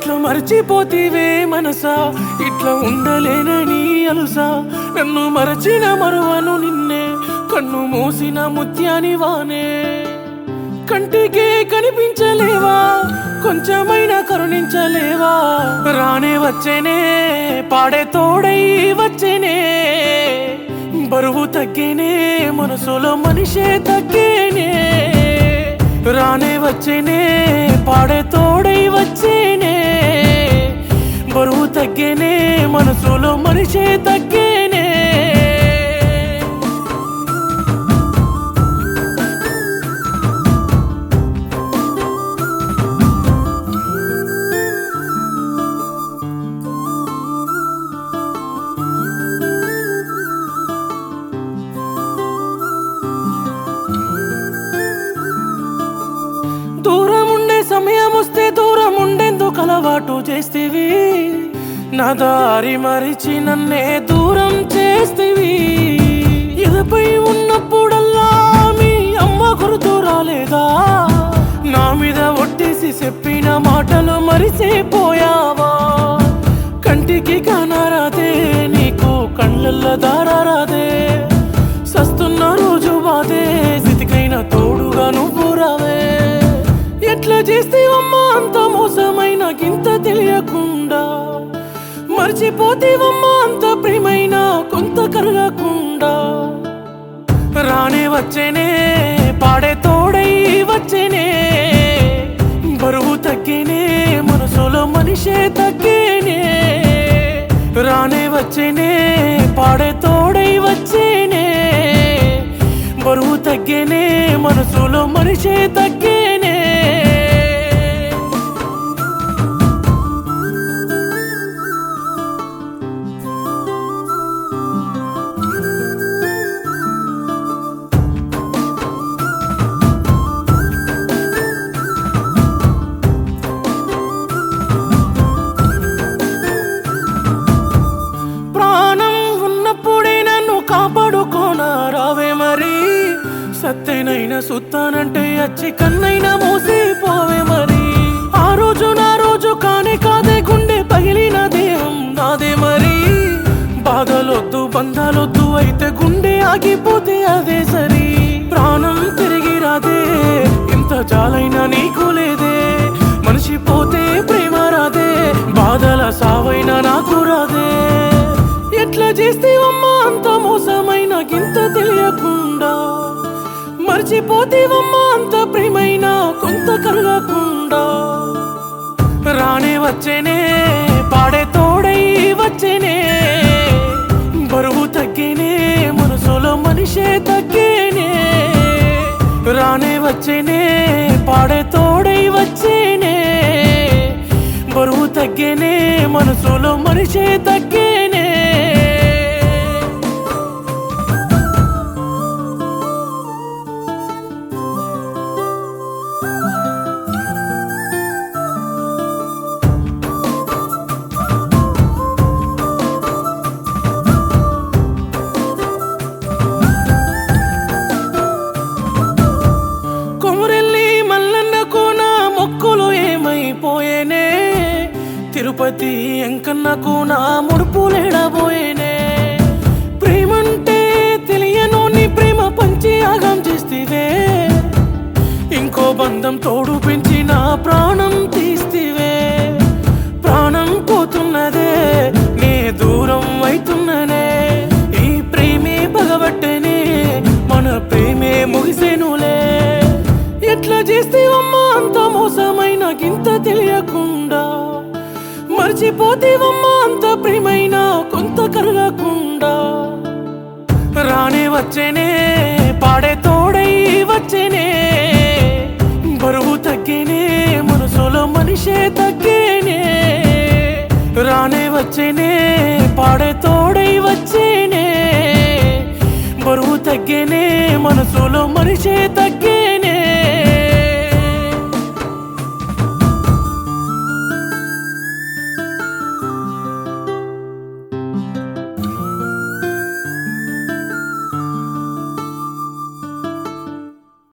ఎట్లా మరచిపోతీవే మనసా ఇట్లా ఉండలేనని అలుసా నన్ను మరచిన మరువను నిన్నే కన్ను మూసిన ముత్యాని వానే కంటికి కనిపించలేవా కొంచెమైనా కరుణించలేవా రానే వచ్చేనే పాడే తోడై వచ్చేనే బరువు తగ్గేనే మనసులో మనిషే తగ్గేనే రానే వచ్చేనే పాడే తోడై వచ్చేనే బరువు తగ్గేనే మనసులో మనిషే తగ్గేనే దూరం ఉండే సమయం వస్తే దూరం ఉండేందుకు అలవాటు చేస్తేవి నా దారి మరిచి నన్నే దూరం చేస్తేవి ఎదపై ఉన్నప్పుడల్లా మీ అమ్మ గుర్తు రాలేదా నా మీద ఒట్టేసి చెప్పిన మాటలు మరిసిపోయావా కంటికి కానరాదే నీకు కళ్ళల్లో దారారాదే సస్తున్న రోజు బాధే స్థితికైన తోడుగా నువ్వు రావే ఎట్లా చేస్తేవమ్మా అంత మోసమైన గింత తెలియకుండా మర్చిపోతేవమ్మా అంత ప్రేమైన కొంత కరగకుండా రానే వచ్చేనే పాడే తోడై వచ్చేనే బరువు తగ్గేనే మనసులో మనిషే తగ్గేనే రానే వచ్చేనే పాడే తోడై వచ్చేనే బరువు తగ్గేనే మనసులో మనిషే తగ్గేనే ప్రాణం ఉన్నప్పుడే నన్ను కాపాడుకోనా రావే మరి సత్తెనైన సుత్తానంటే అచ్చి కన్నైనా మోసిపోవే మరి ఆ రోజు నా రోజు కానే కాదే గుండె పగిలిన దేహం నాదే మరి బాధలొద్దు బంధాలొద్దు అయితే గుండె ఆగిపోతే అదే సరి ప్రాణం తిరిగి రాదే ఇంత జాలైనా నీకు లేదే మనిషి పోతే ప్రేమ రాదే బాధల సావైనా నాకు రాదే ఎట్లా చేస్తేవమ్మా అంత మోసమైన గింత తెలియకుండా మర్చిపోతేవమ్మా అంత ప్రేమైన కొంత కరగకుండా రానే వచ్చేనే పాడే తోడై వచ్చేనే బరువు తగ్గేనే మనసులో మనిషే తగ్గేనే రానే వచ్చేనే పాడే తోడై వచ్చేనే బరువు తగ్గేనే మనసులో మనిషే తగ్గేనే కొమరెల్లి మల్లన్నకు నా మొక్కులు ఏమైపోయేనే తిరుపతి ఎంకన్నకు నా ముడుపులేడబోయేనే ప్రేమంటే తెలియను నీ ప్రేమ పంచి ఆగం చేస్తేవే ఇంకో బంధం తోడు పెంచి నా ప్రాణం తీస్తివే ప్రాణం పోతున్నదే నే దూరం అవుతున్ననే ఈ ప్రేమే పగబట్టనే మన ప్రేమే ముగిసేనులే ఎట్లా చేస్తేవమ్మా అంత మోసమైన గింత తెలియకుండా మర్చిపోతేవమ్మా అంత ప్రేమైన కొంత కరగకుండా రానే వచ్చేనే పాడే తోడై వచ్చేనే బరువు తగ్గేనే మనసులో మనిషే తగ్గేనే రానే వచ్చేనే పాడే తోడై వచ్చేనే బరువు తగ్గేనే మనసులో మనిషే తగ్గే